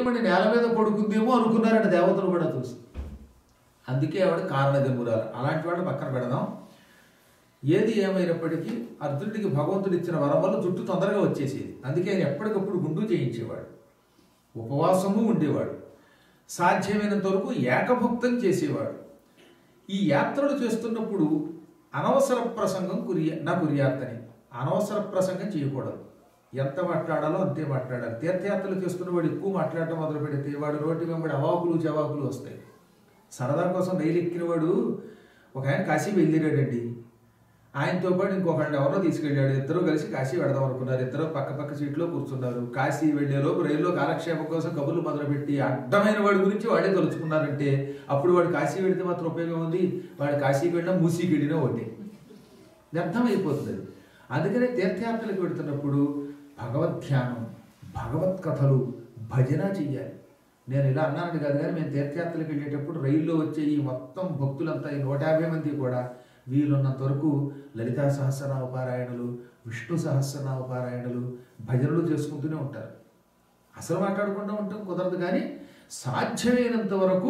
శరీరం నేల మీద పడుకుందేమో అనుకున్నారట దేవతలు కూడా చూసి అందుకే ఆవిడ కారణ జన్మురాలు అలాంటి వాడు పక్కన పెడదాం ఏది ఏమైనప్పటికీ అర్జునుడికి భగవంతుడు ఇచ్చిన వరం వల్ల జుట్టు తొందరగా వచ్చేసేది అందుకే ఆయన ఎప్పటికప్పుడు గుండు చేయించేవాడు ఉపవాసము ఉండేవాడు సాధ్యమైనంత వరకు ఏకభుక్తం చేసేవాడు ఈ యాత్రలు చేస్తున్నప్పుడు అనవసర ప్రసంగం కురియ నా కురియాత్తని అనవసర ప్రసంగం చేయకూడదు ఎంత మాట్లాడాలో అంతే మాట్లాడాలి తీర్థయాత్రలు చేస్తున్నవాడు ఎక్కువ మాట్లాడటం మొదలు పెడితే వాడు రోడ్డు వెంబడి అవాకులు జవాకులు వస్తాయి సరదా కోసం రైలు ఎక్కినవాడు ఒక ఆయన కాశీ వెళ్ళిరాడండి ఆయనతో పాటు ఇంకొకళ్ళని ఎవరో తీసుకెళ్ళాడు ఇద్దరు కలిసి కాశీ వెడదాం అనుకున్నారు ఇద్దరు పక్క పక్క సీట్లో కూర్చున్నారు కాశీ వెళ్ళేలోపు రైల్లో కాలక్షేపం కోసం కబుర్లు మొదలుపెట్టి అడ్డమైన వాడి గురించి వాడే తలుచుకున్నారంటే అప్పుడు వాడు కాశీ వెళితే మాత్రం ఉపయోగం ఉంది వాడు కాశీకి వెళ్ళినా మూసీకి వెళ్ళినా ఒకటి వ్యర్థమైపోతుంది అది అందుకనే తీర్థయాత్రలకు వెళుతున్నప్పుడు భగవద్ధ్యానం భగవత్ కథలు భజన చెయ్యాలి నేను ఇలా అన్నాను కాదు కానీ మేము తీర్థయాత్రలకు వెళ్ళేటప్పుడు రైల్లో వచ్చే ఈ మొత్తం భక్తులంతా ఈ నూట యాభై మంది కూడా వీలున్నంత వరకు లలితా సహస్రనామ పారాయణలు విష్ణు సహస్రనామ పారాయణలు భజనలు చేసుకుంటూనే ఉంటారు అసలు మాట్లాడకుండా ఉంటాం కుదరదు కానీ సాధ్యమైనంత వరకు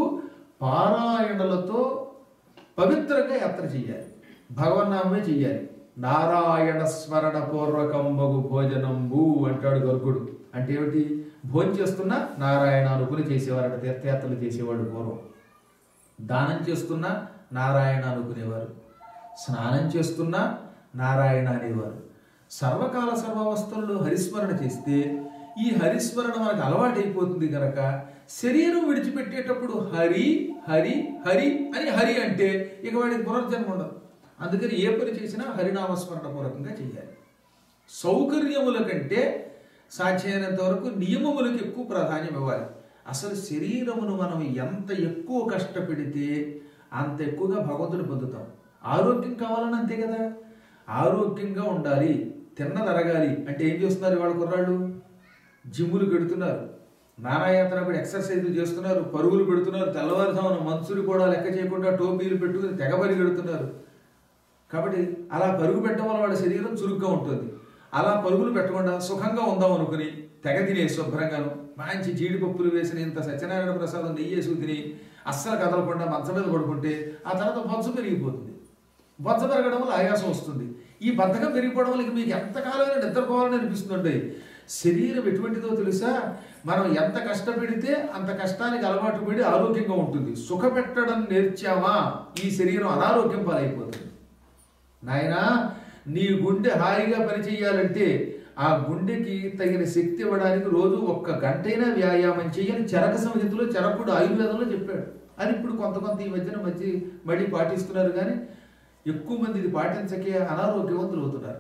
పారాయణలతో పవిత్రంగా యాత్ర చెయ్యాలి భగవన్నామే చెయ్యాలి నారాయణ స్మరణ పూర్వకం బగు భోజనంబు అంటాడు గర్గుడు అంటే ఏమిటి భోజనం చేస్తున్నా నారాయణ అనుకుని చేసేవారట తీర్థయాత్రలు చేసేవాడు పూర్వం దానం చేస్తున్నా నారాయణ అనుకునేవారు స్నానం చేస్తున్నా నారాయణ అనేవారు సర్వకాల సర్వావస్థల్లో హరిస్మరణ చేస్తే ఈ హరిస్మరణ మనకు అలవాటైపోతుంది కనుక శరీరం విడిచిపెట్టేటప్పుడు హరి హరి హరి అని హరి అంటే ఇక వాడికి పునర్జన్మ ఉండదు అందుకని ఏ పని చేసినా హరినామస్మరణ పూర్వకంగా చేయాలి సౌకర్యముల కంటే సాధ్యమైనంత వరకు నియమములకు ఎక్కువ ప్రాధాన్యం ఇవ్వాలి అసలు శరీరమును మనం ఎంత ఎక్కువ కష్టపెడితే అంత ఎక్కువగా భగవంతుని పొందుతాం ఆరోగ్యం కావాలని అంతే కదా ఆరోగ్యంగా ఉండాలి తిన్నది అరగాలి అంటే ఏం చేస్తున్నారు వాళ్ళ కుర్రాళ్ళు జిమ్ములు పెడుతున్నారు నానాయాత్ర కూడా ఎక్సర్సైజ్లు చేస్తున్నారు పరుగులు పెడుతున్నారు తెల్లవారుజామున మంచులు కూడా లెక్క చేయకుండా టోపీలు పెట్టుకుని తెగ పరిగెడుతున్నారు కాబట్టి అలా పరుగు పెట్టడం వల్ల వాళ్ళ శరీరం చురుగ్గా ఉంటుంది అలా పరుగులు పెట్టకుండా సుఖంగా ఉందాం అనుకుని తెగ తినే శుభ్రంగాను మంచి జీడిపప్పులు వేసిన ఇంత సత్యనారాయణ ప్రసాదం నెయ్యేసుకు తిని అస్సలు కదలకుండా మంచం మీద పడుకుంటే ఆ తర్వాత బొత్స పెరిగిపోతుంది బొత్స పెరగడం వల్ల ఆయాసం వస్తుంది ఈ బద్ధకం పెరిగిపోవడం వల్ల ఇక మీకు ఎంతకాలమైనా నిద్రపోవాలని అనిపిస్తుందండి శరీరం ఎటువంటిదో తెలుసా మనం ఎంత కష్టపెడితే అంత కష్టానికి అలవాటు పడి ఆరోగ్యంగా ఉంటుంది సుఖ పెట్టడం నేర్చామా ఈ శరీరం అనారోగ్యం పాలైపోతుంది నాయనా నీ గుండె హాయిగా పనిచేయాలంటే ఆ గుండెకి తగిన శక్తి ఇవ్వడానికి రోజు ఒక్క గంటైనా వ్యాయామం చేయని చరక సంహితలో చరకుడు ఆయుర్వేదంలో చెప్పాడు అది ఇప్పుడు కొంత కొంత ఈ మధ్యన మంచి మళ్ళీ పాటిస్తున్నారు కానీ ఎక్కువ మంది ఇది పాటించకే అనారోగ్యవంతులు అవుతున్నారు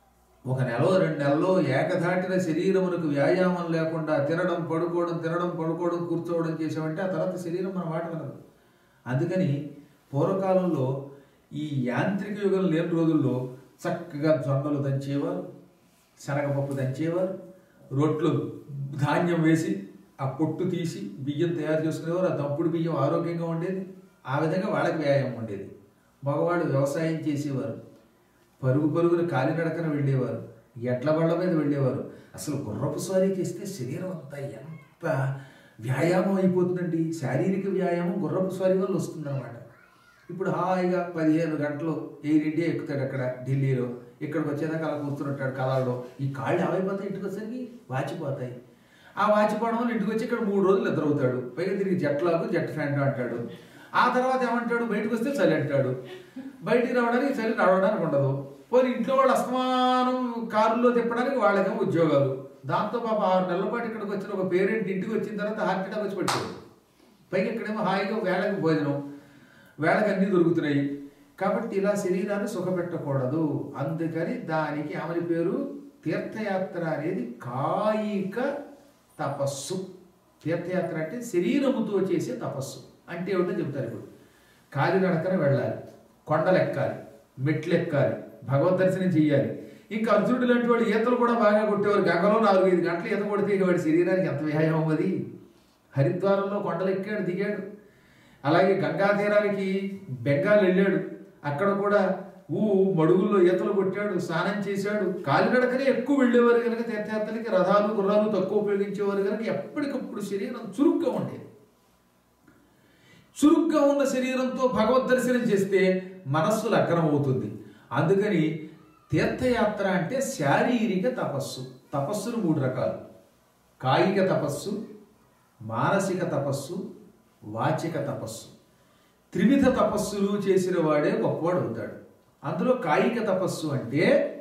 ఒక నెల రెండు నెలలో ఏకధాటిన శరీరమునకు వ్యాయామం లేకుండా తినడం పడుకోవడం తినడం పడుకోవడం కూర్చోవడం చేసామంటే ఆ తర్వాత శరీరం మన మాట వినదు అందుకని పూర్వకాలంలో ఈ యాంత్రిక యుగం లేని రోజుల్లో చక్కగా జొన్నలు దంచేవారు శనగపప్పు దంచేవారు రొట్లు ధాన్యం వేసి ఆ పొట్టు తీసి బియ్యం తయారు చేసుకునేవారు ఆ దంపుడు బియ్యం ఆరోగ్యంగా ఉండేది ఆ విధంగా వాళ్ళకి వ్యాయామం ఉండేది మగవాడు వ్యవసాయం చేసేవారు పరుగు పరుగున కాలినడకన వెళ్ళేవారు ఎడ్ల బండ్ల మీద వెళ్ళేవారు అసలు గుర్రపు స్వారీ చేస్తే శరీరం అంతా ఎంత వ్యాయామం అయిపోతుందండి శారీరక వ్యాయామం గుర్రపు స్వారీ వల్ల వస్తుందన్నమాట ఇప్పుడు హాయిగా పదిహేను గంటలు ఎయిర్ ఇండియా ఎక్కుతాడు అక్కడ ఢిల్లీలో ఇక్కడికి వచ్చేదాకా అలా కూర్చుంటాడు కళలో ఈ కాళ్ళు ఏమైపోతాయి ఇంటికి వచ్చేసరికి వాచిపోతాయి ఆ వాచిపోవడం వల్ల ఇంటికి వచ్చి ఇక్కడ మూడు రోజులు నిద్రవుతాడు పైగా తిరిగి జట్లాగు జట్ ఫ్యాంట్ అంటాడు ఆ తర్వాత ఏమంటాడు బయటకు వస్తే చలి అంటాడు బయటికి రావడానికి చలి నడవడానికి ఉండదు పోనీ ఇంట్లో వాళ్ళు అస్తమానం కారులో తిప్పడానికి వాళ్ళకేమో ఉద్యోగాలు దాంతో పాప ఆరు నెలల పాటు ఇక్కడికి వచ్చిన ఒక పేరెంట్ ఇంటికి వచ్చిన తర్వాత హార్ట్ అటాక్ వచ్చి పడిపోయాడు పైగా ఇక్కడేమో హాయిగా వేళకి భోజనం వేళకి అన్నీ దొరుకుతున్నాయి కాబట్టి ఇలా శరీరాన్ని సుఖపెట్టకూడదు అందుకని దానికి ఆమెని పేరు తీర్థయాత్ర అనేది కాయిక తపస్సు తీర్థయాత్ర అంటే శరీరముతో చేసే తపస్సు అంటే ఏమిటో చెప్తారు ఇప్పుడు కాలినడకన వెళ్ళాలి కొండలు ఎక్కాలి మెట్లు ఎక్కాలి భగవద్ దర్శనం చెయ్యాలి ఇంకా అర్జునుడు లాంటి వాడు ఈతలు కూడా బాగా కొట్టేవారు గంగలో నాలుగు ఐదు గంటలు ఈత కొడితే ఇక వాడి శరీరానికి ఎంత వ్యాయామం అది హరిద్వారంలో కొండలు ఎక్కాడు దిగాడు అలాగే గంగా తీరానికి బెంగాల్ వెళ్ళాడు అక్కడ కూడా ఊ మడుగుల్లో ఈతలు కొట్టాడు స్నానం చేశాడు కాలినడకనే ఎక్కువ వెళ్ళేవారు కనుక తీర్థయాత్రలకి రథాలు గుర్రాలు తక్కువ ఉపయోగించేవారు కనుక ఎప్పటికప్పుడు శరీరం చురుగ్గా ఉండేది చురుగ్గా ఉన్న శరీరంతో భగవద్ దర్శనం చేస్తే మనస్సు లగ్నం అవుతుంది అందుకని తీర్థయాత్ర అంటే శారీరక తపస్సు తపస్సులు మూడు రకాలు కాయిక తపస్సు మానసిక తపస్సు వాచిక తపస్సు త్రివిధ తపస్సులు చేసిన వాడే గొప్పవాడు అవుతాడు అందులో కాయిక తపస్సు అంటే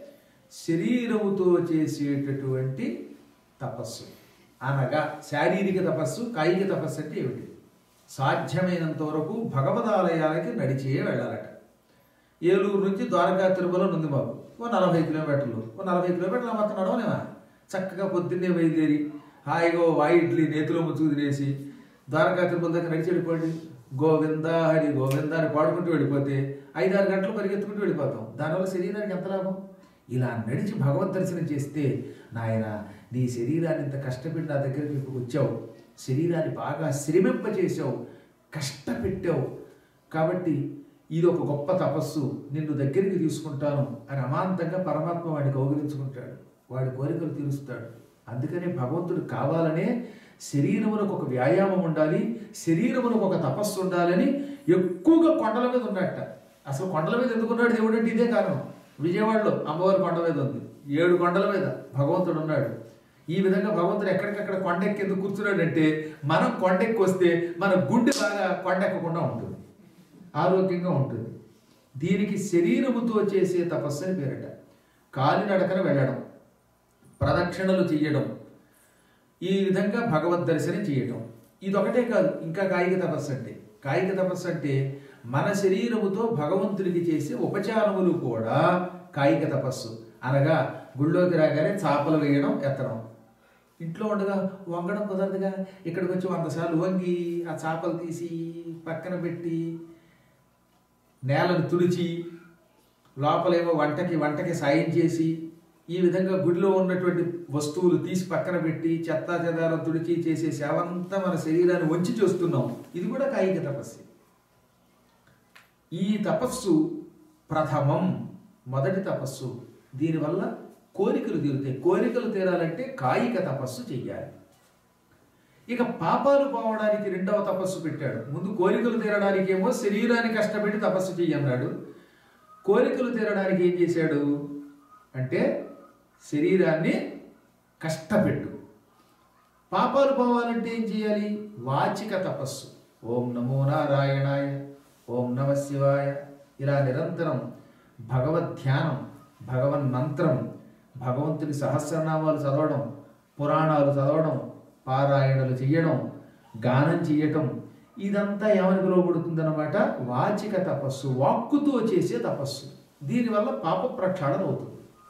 శరీరముతో చేసేటటువంటి తపస్సు అనగా శారీరక తపస్సు కాయిక తపస్సు అంటే ఏమిటి సాధ్యమైనంత వరకు భగవదాలయాలకి నడిచే వెళ్ళాలట ఏలూరు నుంచి ద్వారకా తిరుమల ఉంది మాకు ఓ నలభై కిలోమీటర్లు ఓ నలభై కిలోమీటర్లు మాత్రం నడవలేమా చక్కగా పొద్దున్నే బయలుదేరి హాయిగా ఓ వాయి ఇడ్లీ నేతిలో ముచ్చుకు తినేసి ద్వారకా తిరుమల దగ్గర నడిచి వెళ్ళిపోండి గోవింద హరి గోవింద అని పాడుకుంటూ వెళ్ళిపోతే ఐదారు గంటలు పరిగెత్తుకుంటూ వెళ్ళిపోతాం దానివల్ల శరీరానికి ఎంత లాభం ఇలా నడిచి భగవద్ దర్శనం చేస్తే నాయన నీ శరీరాన్ని ఇంత కష్టపెట్టి నా దగ్గరికి వచ్చావు శరీరాన్ని బాగా శ్రమింపచేసావు కష్టపెట్టావు కాబట్టి ఇది ఒక గొప్ప తపస్సు నిన్ను దగ్గరికి తీసుకుంటాను అని అమాంతంగా పరమాత్మ వాడిని కౌగిలించుకుంటాడు వాడి కోరికలు తీరుస్తాడు అందుకనే భగవంతుడు కావాలనే శరీరమునకు ఒక వ్యాయామం ఉండాలి శరీరమునకు ఒక తపస్సు ఉండాలని ఎక్కువగా కొండల మీద ఉన్నట్ట అసలు కొండల మీద ఎందుకున్నాడు దేవుడు అంటే ఇదే కారణం విజయవాడలో అమ్మవారి కొండ మీద ఉంది ఏడు కొండల మీద భగవంతుడు ఉన్నాడు ఈ విధంగా భగవంతుడు ఎక్కడికక్కడ కొండెక్కి ఎందుకు కూర్చున్నాడంటే మనం కొండెక్కి వస్తే మన గుండె బాగా కొండెక్కకుండా ఉంటుంది ఆరోగ్యంగా ఉంటుంది దీనికి శరీరముతో చేసే తపస్సు అని పేరట కాలినడకన వెళ్ళడం ప్రదక్షిణలు చేయడం ఈ విధంగా భగవద్ దర్శనం చేయటం ఇదొకటే కాదు ఇంకా కాయిక తపస్సు అంటే కాయిక తపస్సు అంటే మన శరీరముతో భగవంతుడికి చేసే ఉపచారములు కూడా కాయిక తపస్సు అనగా గుళ్ళోకి రాగానే చాపలు వేయడం ఎత్తడం ఇంట్లో ఉండగా వంగడం కుదరదుగా ఇక్కడికి వచ్చి వంద సార్లు వంగి ఆ చాపలు తీసి పక్కన పెట్టి నేలను తుడిచి లోపలేమో వంటకి వంటకి సాయం చేసి ఈ విధంగా గుడిలో ఉన్నటువంటి వస్తువులు తీసి పక్కన పెట్టి చెత్త చెదారం తుడిచి చేసే సేవంతా మన శరీరాన్ని వంచి చేస్తున్నాం ఇది కూడా కాయిక తపస్సు ఈ తపస్సు ప్రథమం మొదటి తపస్సు దీనివల్ల కోరికలు తీరుతాయి కోరికలు తీరాలంటే కాయిక తపస్సు చెయ్యాలి ఇక పాపాలు పోవడానికి రెండవ తపస్సు పెట్టాడు ముందు కోరికలు తీరడానికి ఏమో శరీరాన్ని కష్టపెట్టి తపస్సు చెయ్యన్నాడు కోరికలు తీరడానికి ఏం చేశాడు అంటే శరీరాన్ని కష్టపెట్టు పాపాలు పోవాలంటే ఏం చేయాలి వాచిక తపస్సు ఓం నమో నారాయణాయ ఓం నమ శివాయ ఇలా నిరంతరం భగవద్ ధ్యానం భగవన్ మంత్రం భగవంతుని సహస్రనామాలు చదవడం పురాణాలు చదవడం పారాయణలు చేయడం గానం చేయటం ఇదంతా ఏమని పిలువబడుతుందన్నమాట వాచిక తపస్సు వాక్కుతో చేసే తపస్సు దీనివల్ల పాప ప్రక్షాళన అవుతుంది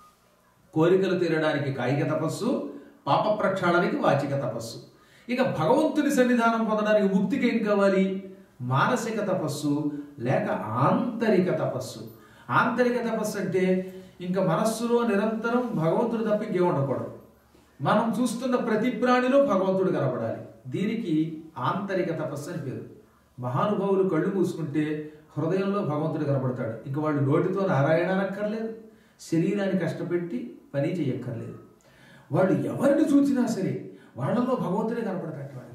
కోరికలు తీరడానికి కాయిక తపస్సు పాప ప్రక్షాళనకి వాచిక తపస్సు ఇక భగవంతుని సన్నిధానం పొందడానికి ముక్తికి ఏం కావాలి మానసిక తపస్సు లేక ఆంతరిక తపస్సు ఆంతరిక తపస్సు అంటే ఇంకా మనస్సులో నిరంతరం భగవంతుడు తప్ప ఇంకేం ఉండకూడదు మనం చూస్తున్న ప్రతి ప్రాణిలో భగవంతుడు కనపడాలి దీనికి ఆంతరిక తపస్సు అని పేరు మహానుభావులు కళ్ళు మూసుకుంటే హృదయంలో భగవంతుడు కనపడతాడు ఇంక వాళ్ళు నోటితో నారాయణ అనక్కర్లేదు శరీరాన్ని కష్టపెట్టి పని చేయక్కర్లేదు వాళ్ళు ఎవరిని చూసినా సరే వాళ్ళలో భగవంతుడే కనపడతాడు వాడు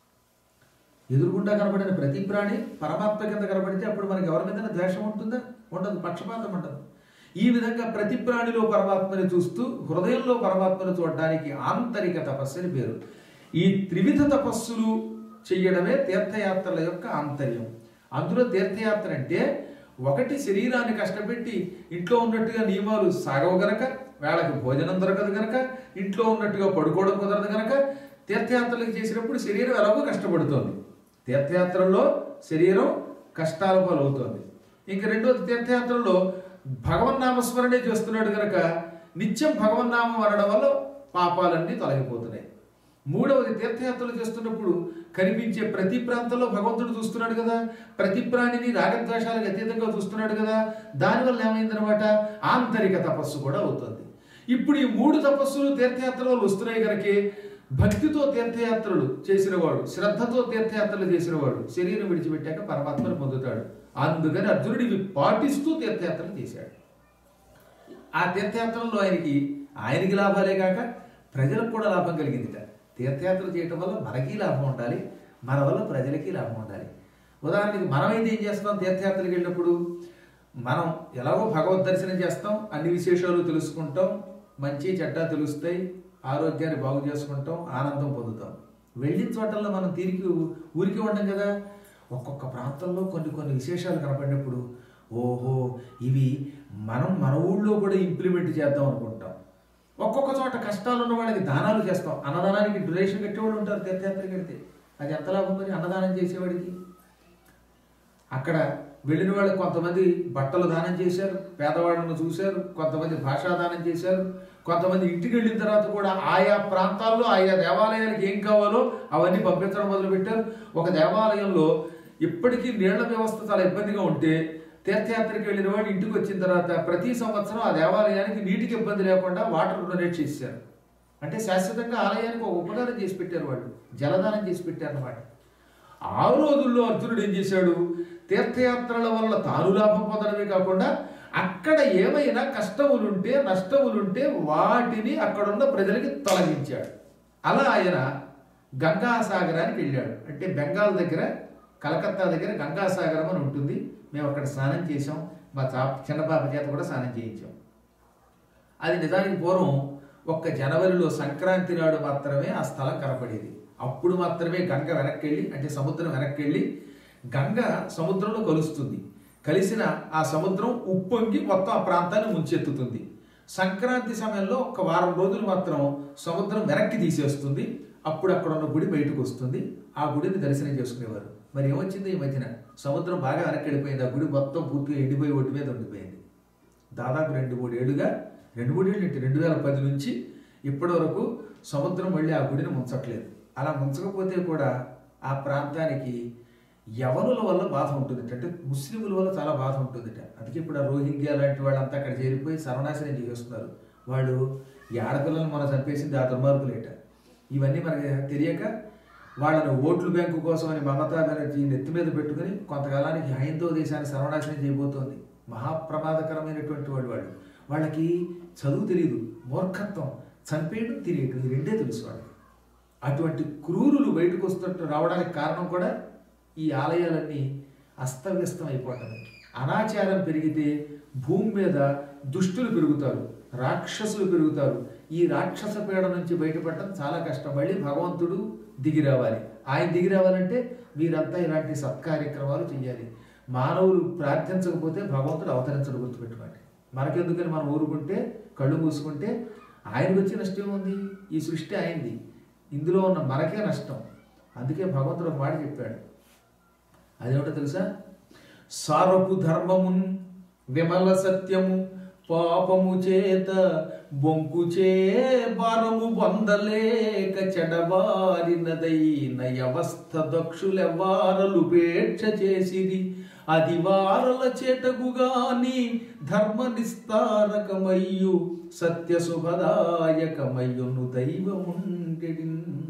ఎదురుగుండా కనపడిన ప్రతి ప్రాణి పరమాత్మ కింద కనపడితే అప్పుడు మనకి ఎవరి మీద ద్వేషం ఉంటుందా ఉండదు పక్షపాతం ఉండదు ఈ విధంగా ప్రతి ప్రాణిలో పరమాత్మని చూస్తూ హృదయంలో పరమాత్మను చూడడానికి ఆంతరిక తపస్సు అని పేరు ఈ త్రివిధ తపస్సులు చెయ్యడమే తీర్థయాత్రల యొక్క ఆంతర్యం అందులో తీర్థయాత్ర అంటే ఒకటి శరీరాన్ని కష్టపెట్టి ఇంట్లో ఉన్నట్టుగా నియమాలు సాగవు గనక వేళకి భోజనం దొరకదు గనక ఇంట్లో ఉన్నట్టుగా పడుకోవడం కుదరదు గనక తీర్థయాత్రలకు చేసినప్పుడు శరీరం ఎలాగో కష్టపడుతోంది తీర్థయాత్రల్లో శరీరం కష్టాల పాలవుతోంది ఇంక రెండోది తీర్థయాత్రలో భగవన్నామస్మరణే చేస్తున్నాడు గనక నిత్యం భగవన్నామం అనడం వల్ల పాపాలన్నీ తొలగిపోతున్నాయి మూడవది తీర్థయాత్రలు చేస్తున్నప్పుడు కనిపించే ప్రతి ప్రాంతంలో భగవంతుడు చూస్తున్నాడు కదా ప్రతి ప్రాణిని రాగద్వేషాలకు అతీతంగా చూస్తున్నాడు కదా దానివల్ల ఏమైందనమాట ఆంతరిక తపస్సు కూడా అవుతుంది ఇప్పుడు ఈ మూడు తపస్సులు తీర్థయాత్రలు వస్తున్నాయి కనుక భక్తితో తీర్థయాత్రలు చేసినవాడు శ్రద్ధతో తీర్థయాత్రలు చేసినవాడు శరీరం విడిచిపెట్టాక పరమాత్మను పొందుతాడు అందుకని అర్జునుడు ఇవి పాటిస్తూ తీర్థయాత్రలు చేశాడు ఆ తీర్థయాత్రల్లో ఆయనకి ఆయనకి లాభాలే కాక ప్రజలకు కూడా లాభం కలిగిందిట తీర్థయాత్రలు చేయటం వల్ల మనకి లాభం ఉండాలి మన వల్ల ప్రజలకి లాభం ఉండాలి ఉదాహరణకి మనమైతే ఏం చేస్తాం తీర్థయాత్రలకు వెళ్ళినప్పుడు మనం ఎలాగో భగవద్ దర్శనం చేస్తాం అన్ని విశేషాలు తెలుసుకుంటాం మంచి చెడ్డ తెలుస్తాయి ఆరోగ్యాన్ని బాగు చేసుకుంటాం ఆనందం పొందుతాం వెళ్ళిన చోటల్లో మనం తిరిగి ఊరికి ఉండం కదా ఒక్కొక్క ప్రాంతంలో కొన్ని కొన్ని విశేషాలు కనపడినప్పుడు ఓహో ఇవి మనం మన ఊళ్ళో కూడా ఇంప్లిమెంట్ చేద్దాం అనుకుంటాం ఒక్కొక్క చోట కష్టాలు ఉన్న వాళ్ళకి దానాలు చేస్తాం అన్నదానానికి డొనేషన్ కట్టేవాళ్ళు ఉంటారు తీర్థయాత్ర కడితే అది ఎంత లాభం మరి అన్నదానం చేసేవాడికి అక్కడ వెళ్ళిన వాళ్ళు కొంతమంది బట్టలు దానం చేశారు పేదవాళ్ళను చూశారు కొంతమంది భాషా దానం చేశారు కొంతమంది ఇంటికి వెళ్ళిన తర్వాత కూడా ఆయా ప్రాంతాల్లో ఆయా దేవాలయాలకు ఏం కావాలో అవన్నీ పంపించడం మొదలుపెట్టారు ఒక దేవాలయంలో ఇప్పటికీ నీళ్ల వ్యవస్థ చాలా ఇబ్బందిగా ఉంటే తీర్థయాత్రకి వెళ్ళిన వాడు ఇంటికి వచ్చిన తర్వాత ప్రతి సంవత్సరం ఆ దేవాలయానికి నీటికి ఇబ్బంది లేకుండా వాటర్ డొనేట్ చేశారు అంటే శాశ్వతంగా ఆలయానికి ఒక ఉపకారం చేసి పెట్టారు వాళ్ళు జలదానం చేసి పెట్టారు అన్నమాట ఆ రోజుల్లో అర్జునుడు ఏం చేశాడు తీర్థయాత్రల వల్ల తాను లాభం పొందడమే కాకుండా అక్కడ ఏమైనా కష్టములుంటే నష్టములుంటే వాటిని అక్కడున్న ప్రజలకి తొలగించాడు అలా ఆయన గంగాసాగరానికి వెళ్ళాడు అంటే బెంగాల్ దగ్గర కలకత్తా దగ్గర గంగాసాగరం అని ఉంటుంది మేము అక్కడ స్నానం చేసాం మా చా చిన్న పాప చేత కూడా స్నానం చేయించాం అది నిజానికి పూర్వం ఒక్క జనవరిలో సంక్రాంతి నాడు మాత్రమే ఆ స్థలం కనపడేది అప్పుడు మాత్రమే గంగ వెనక్కి వెళ్ళి అంటే సముద్రం వెనక్కి వెళ్ళి గంగ సముద్రంలో కలుస్తుంది కలిసిన ఆ సముద్రం ఉప్పొంగి మొత్తం ఆ ప్రాంతాన్ని ముంచెత్తుతుంది సంక్రాంతి సమయంలో ఒక వారం రోజులు మాత్రం సముద్రం వెనక్కి తీసేస్తుంది అప్పుడు అక్కడ ఉన్న గుడి బయటకు వస్తుంది ఆ గుడిని దర్శనం చేసుకునేవారు మరి ఏమొచ్చింది ఈ మధ్యన సముద్రం బాగా వెనక్కి వెళ్ళిపోయింది ఆ గుడి మొత్తం పూర్తిగా ఎండిపోయి ఒడ్డు మీద ఉండిపోయింది దాదాపు రెండు మూడు ఏళ్ళుగా రెండు మూడు ఏళ్ళు ఏంటి రెండు వేల పది నుంచి ఇప్పటి వరకు సముద్రం మళ్ళీ ఆ గుడిని ముంచట్లేదు అలా ముంచకపోతే కూడా ఆ ప్రాంతానికి యవనుల వల్ల బాధ ఉంటుంది అంటే ముస్లింల వల్ల చాలా బాధ ఉంటుందిట అందుకే ఇప్పుడు ఆ రోహింగ్యా లాంటి వాళ్ళంతా అక్కడ చేరిపోయి సర్వనాశనం చేస్తున్నారు వాళ్ళు ఈ ఆడపిల్లలను మనం చంపేసింది ఆ దుర్మార్గులేట ఇవన్నీ మనకి తెలియక వాళ్ళని ఓట్లు బ్యాంకు కోసం అని మమతా బెనర్జీ నెత్తి మీద పెట్టుకుని కొంతకాలానికి హైందవ దేశాన్ని సర్వనాశనం చేయబోతోంది మహాప్రమాదకరమైనటువంటి వాళ్ళు వాళ్ళు వాళ్ళకి చదువు తెలియదు మూర్ఖత్వం చంపేయడం తెలియదు ఈ రెండే తెలుసు వాళ్ళకి అటువంటి క్రూరులు బయటకు వస్తుంట రావడానికి కారణం కూడా ఈ ఆలయాలన్నీ అస్తవ్యస్తం అయిపోవటమే అనాచారం పెరిగితే భూమి మీద దుష్టులు పెరుగుతారు రాక్షసులు పెరుగుతారు ఈ రాక్షస పీడ నుంచి బయటపడటం చాలా కష్టం మళ్ళీ భగవంతుడు దిగి రావాలి ఆయన దిగి రావాలంటే మీరంతా ఇలాంటి సత్కార్యక్రమాలు చేయాలి మానవులు ప్రార్థించకపోతే భగవంతుడు అవతరించడం గుర్తుపెట్టుకోండి మనకెందుకని మనం ఊరుకుంటే కళ్ళు మూసుకుంటే ఆయనకు వచ్చే నష్టం ఉంది ఈ సృష్టి ఆయనది ఇందులో ఉన్న మనకే నష్టం అందుకే భగవంతుడు ఒక మాట చెప్పాడు అదేమిటో తెలుసా సారపు ధర్మమున్ విమల సత్యము పాపము చేత బొంకుచే భారము పొందలేక చెడబారినదైన అవస్థ దక్షులెవ్వారలు పేక్ష చేసిరి అది వారల చేటగుగాని ధర్మ నిస్తారకమయ్యు సత్య శుభదాయకమయ్యును దైవముంటెడి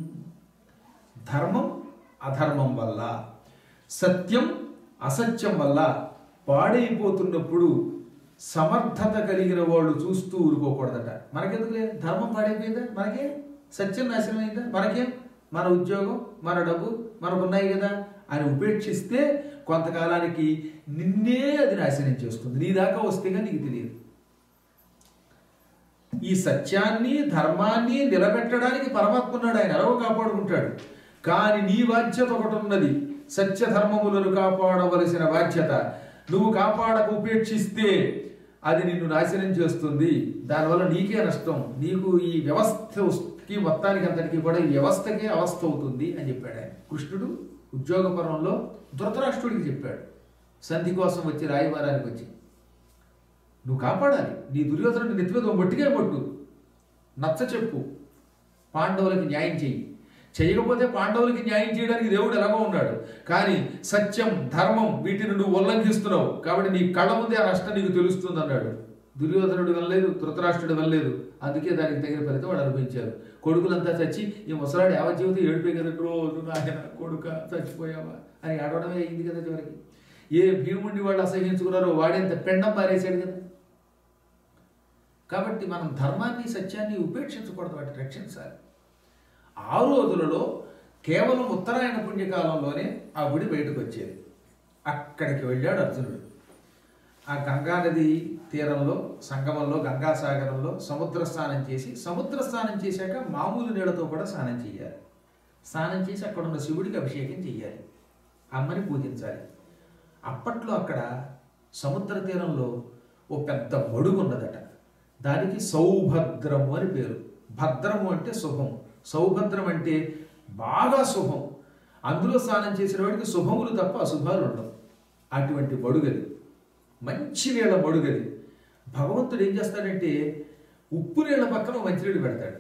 ధర్మం అధర్మం వల్ల సత్యం అసత్యం వల్ల పాడైపోతున్నప్పుడు సమర్థత కలిగిన వాళ్ళు చూస్తూ ఊరుకోకూడదట మనకెందుకు లేదు ధర్మం పాడైపోయిందా మనకే సత్యం నాశనం అయిందా మనకేం మన ఉద్యోగం మన డబ్బు మనకు ఉన్నాయి కదా అని ఉపేక్షిస్తే కొంతకాలానికి నిన్నే అది నాశనం చేస్తుంది నీ దాకా వస్తే కానీ నీకు తెలియదు ఈ సత్యాన్ని ధర్మాన్ని నిలబెట్టడానికి పరమాత్మ ఉన్నాడు ఆయన ఎలాగో కాపాడుకుంటాడు కానీ నీ బాధ్యత ఒకటి ఉన్నది సత్య ధర్మములను కాపాడవలసిన బాధ్యత నువ్వు కాపాడక ఉపేక్షిస్తే అది నిన్ను నాశనం చేస్తుంది దానివల్ల నీకే నష్టం నీకు ఈ వ్యవస్థకి మొత్తానికి అంతటికి కూడా ఈ వ్యవస్థకే అవస్థ అవుతుంది అని చెప్పాడు ఆయన కృష్ణుడు ఉద్యోగ పర్వంలో ధృతరాష్ట్రుడికి చెప్పాడు సంధి కోసం వచ్చి రాయబారానికి వచ్చి నువ్వు కాపాడాలి నీ దుర్యోధనుడి నెత్తి మీద మొట్టిగా కొట్టు నచ్చ చెప్పు పాండవులకి న్యాయం చెయ్యి చేయకపోతే పాండవులకి న్యాయం చేయడానికి దేవుడు ఎలాగో ఉన్నాడు కానీ సత్యం ధర్మం వీటిని నువ్వు ఉల్లంఘిస్తున్నావు కాబట్టి నీ కళ్ళ ముందే ఆ నష్టం నీకు తెలుస్తుంది అన్నాడు దుర్యోధనుడు వెళ్ళలేదు ధృతరాష్ట్రుడు వెళ్ళలేదు అందుకే దానికి తగిన ఫలితం వాడు అనిపించారు కొడుకులంతా చచ్చి ఈ ముసలాడు యావజ్జీవితం ఏడిపోయి కదా రోజు నాయన కొడుక చచ్చిపోయావా అని ఆడవడమే అయింది కదా చివరికి ఏ భీముడిని వాళ్ళు అసహించుకున్నారో వాడేంత పెండం పారేశాడు కదా కాబట్టి మనం ధర్మాన్ని సత్యాన్ని ఉపేక్షించకూడదు వాటిని రక్షించాలి ఆ రోజులలో కేవలం ఉత్తరాయణ పుణ్యకాలంలోనే ఆ గుడి బయటకు వచ్చేది అక్కడికి వెళ్ళాడు అర్జునుడు ఆ గంగా నది తీరంలో సంగమంలో గంగాసాగరంలో సముద్ర స్నానం చేసి సముద్ర స్నానం చేశాక మామూలు నీళ్ళతో కూడా స్నానం చేయాలి స్నానం చేసి అక్కడ ఉన్న శివుడికి అభిషేకం చేయాలి అమ్మని పూజించాలి అప్పట్లో అక్కడ సముద్ర తీరంలో ఓ పెద్ద మడుగు ఉన్నదట దానికి సౌభద్రము అని పేరు భద్రము అంటే శుభం సౌభద్రం అంటే బాగా శుభం అందులో స్నానం చేసిన వాడికి శుభములు తప్ప అశుభాలు ఉండవు అటువంటి మడుగది మంచి నీళ్ళ మడుగది భగవంతుడు ఏం చేస్తాడంటే ఉప్పు నీళ్ళ పక్కన మంచినీళ్ళు పెడతాడు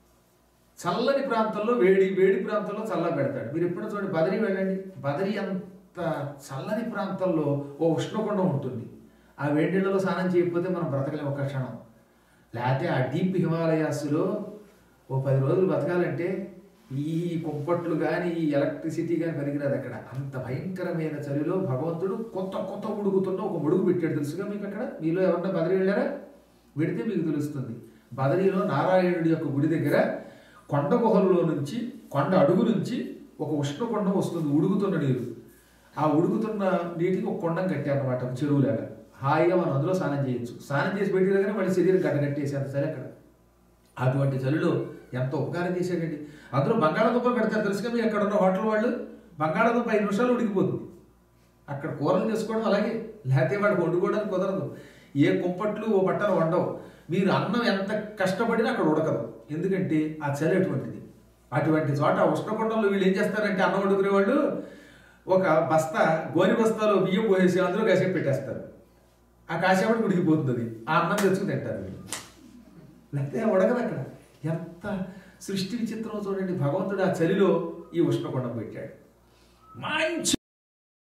చల్లని ప్రాంతంలో వేడి వేడి ప్రాంతంలో చల్ల పెడతాడు మీరు ఎప్పుడు చూడండి బదరి వెళ్ళండి బదరి అంత చల్లని ప్రాంతంలో ఓ ఉష్ణకుండం ఉంటుంది ఆ వేడి నీళ్ళలో స్నానం చేయకపోతే మనం బ్రతకలేం ఒక క్షణం లేకపోతే ఆ డీప్ హిమాలయాస్లో ఓ పది రోజులు బతకాలంటే ఈ కుంపట్లు కానీ ఈ ఎలక్ట్రిసిటీ కానీ పనికిరాదు అక్కడ అంత భయంకరమైన చలిలో భగవంతుడు కొత్త కొత్త ఉడుకుతున్న ఒక ముడుగు పెట్టాడు తెలుసుగా మీకు అక్కడ మీలో ఎవరన్నా బదరి వెళ్ళారా వెడితే మీకు తెలుస్తుంది బదరిలో నారాయణుడి యొక్క గుడి దగ్గర కొండ గుహల్లో నుంచి కొండ అడుగు నుంచి ఒక ఉష్ణకొండం వస్తుంది ఉడుకుతున్న నీరు ఆ ఉడుకుతున్న నీటికి ఒక కొండం కట్టారనమాట ఒక చెరువులాగా హాయిగా మనం అందులో స్నానం చేయొచ్చు స్నానం చేసి బయటికి దగ్గర మళ్ళీ శరీరం గడ్డగట్టేసి అంత సరే అక్కడ అటువంటి చలిలో ఎంత ఉపకారం చేశాడండి అందులో బంగాళాదుంప పెడతారు తెలుసుగా మీ అక్కడ ఉన్న హోటల్ వాళ్ళు బంగాళాదుంప ఐదు నిమిషాలు ఉడికిపోతుంది అక్కడ కూరలు చేసుకోవడం అలాగే లేకపోతే వాడికి వండుకోవడానికి కుదరదు ఏ కుంపట్లు ఓ బట్టలు వండవు మీరు అన్నం ఎంత కష్టపడినా అక్కడ ఉడకదు ఎందుకంటే ఆ చలి అటువంటిది అటువంటి చోట ఆ ఉష్ణకుండంలో వీళ్ళు ఏం చేస్తారంటే అన్నం వండుకునే వాళ్ళు ఒక బస్తా గోని బస్తాలో బియ్యం పోసేసి అందులో కాసేపు పెట్టేస్తారు ఆ కాసేపటి ఉడికిపోతుంది ఆ అన్నం తెచ్చుకుని తింటారు వీళ్ళు లేకపోతే ఉడకదు అక్కడ ఎంత సృష్టి విచిత్రం చూడండి భగవంతుడు ఆ చలిలో ఈ ఉష్ణకుండం పెట్టాడు మంచి